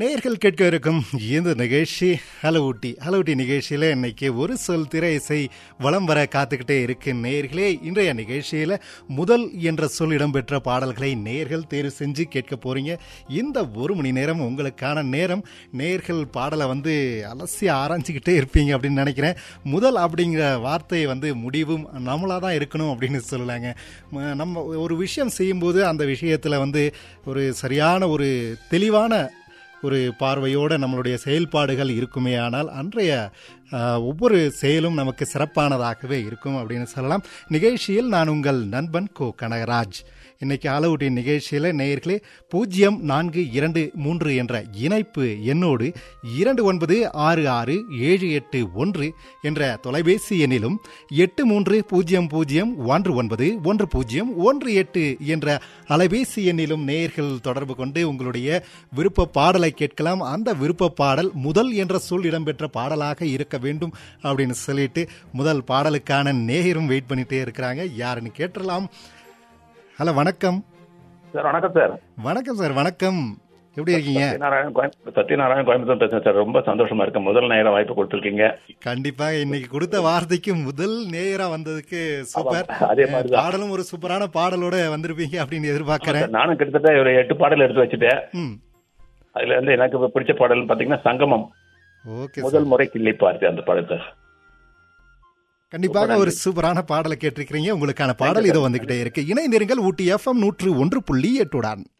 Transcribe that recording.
நேர்கள் கேட்க இருக்கும் இந்த நிகழ்ச்சி ஹலோ ஊட்டி ஹலோ ஊட்டி நிகழ்ச்சியில் இன்னைக்கு ஒரு சொல் திரை இசை வலம் வர காத்துக்கிட்டே இருக்கு நேர்களே இன்றைய நிகழ்ச்சியில் முதல் என்ற சொல் இடம்பெற்ற பாடல்களை நேர்கள் தேர்வு செஞ்சு கேட்க போறீங்க இந்த ஒரு மணி நேரம் உங்களுக்கான நேரம் நேர்கள் பாடலை வந்து அலசி ஆராய்ச்சிக்கிட்டே இருப்பீங்க அப்படின்னு நினைக்கிறேன் முதல் அப்படிங்கிற வார்த்தை வந்து முடிவும் நம்மளாக தான் இருக்கணும் அப்படின்னு சொல்லலாங்க ம- நம்ம ஒரு விஷயம் செய்யும்போது அந்த விஷயத்தில் வந்து ஒரு சரியான ஒரு தெளிவான ஒரு பார்வையோடு நம்மளுடைய செயல்பாடுகள் இருக்குமே ஆனால் அன்றைய ஆஹ், ஒவ்வொரு செயலும் நமக்கு சிறப்பானதாகவே இருக்கும் அப்படின்னு சொல்லலாம் நிகழ்ச்சியில் நான் உங்கள் நண்பன் கோ கனகராஜ் இன்னைக்கு அளவுடைய நிகழ்ச்சியில் நேயர்களே பூஜ்ஜியம் நான்கு இரண்டு மூன்று என்ற இணைப்பு எண்ணோடு இரண்டு ஒன்பது ஆறு ஆறு ஏழு எட்டு ஒன்று என்ற தொலைபேசி எண்ணிலும் எட்டு மூன்று பூஜ்ஜியம் பூஜ்ஜியம் ஒன்று ஒன்பது ஒன்று பூஜ்ஜியம் ஒன்று எட்டு என்ற அலைபேசி எண்ணிலும் நேயர்கள் தொடர்பு கொண்டு உங்களுடைய விருப்ப பாடலை கேட்கலாம் அந்த விருப்ப பாடல் முதல் என்ற சொல் இடம்பெற்ற பாடலாக இருக்க வேண்டும் அப்படின்னு சொல்லிட்டு முதல் பாடலுக்கான நேயரும் வெயிட் பண்ணிட்டே இருக்கிறாங்க யாருன்னு கேட்டுடலாம் ஹலோ வணக்கம் சார் வணக்கம் சார் வணக்கம் சார் வணக்கம் எப்படி இருக்கீங்க சத்யநாராயணன் கோயம் சத்யநாராயணன் கோயம்புத்தூர் பேசுறேன் சார் ரொம்ப சந்தோஷமா இருக்கேன் முதல் நேரம் வாய்ப்பு கொடுத்துருக்கீங்க கண்டிப்பா இன்னைக்கு கொடுத்த வார்த்தைக்கு முதல் நேயரா வந்ததுக்கு சூப்பர் ஆமா, அதே மாதிரிதான். பாடலும் ஒரு சூப்பரான பாடலோட வந்திருப்பீங்க அப்படின்னு எதிர்பார்க்கிறேன் சார், நானும் கிட்டத்தட்ட ஒரு எட்டு பாடல் எடுத்து வச்சுட்டேன் ம் அதுல இருந்து எனக்கு பிடிச்ச பாடல் பாத்தீங்கன்னா சங்கமம் ஓகே சார் முதல் முறை கிள்ளி பார்த்து அந்த பாடல் சார் கண்டிப்பாக ஒரு சூப்பரான பாடலை கேட்டிருக்கிறீங்க உங்களுக்கான பாடல் இதோ வந்துகிட்டே இருக்கு இணைந்திருங்கள் ஊட்டி எஃப்எம் நூற்று ஒன்று புள்ளி எட்டுடன்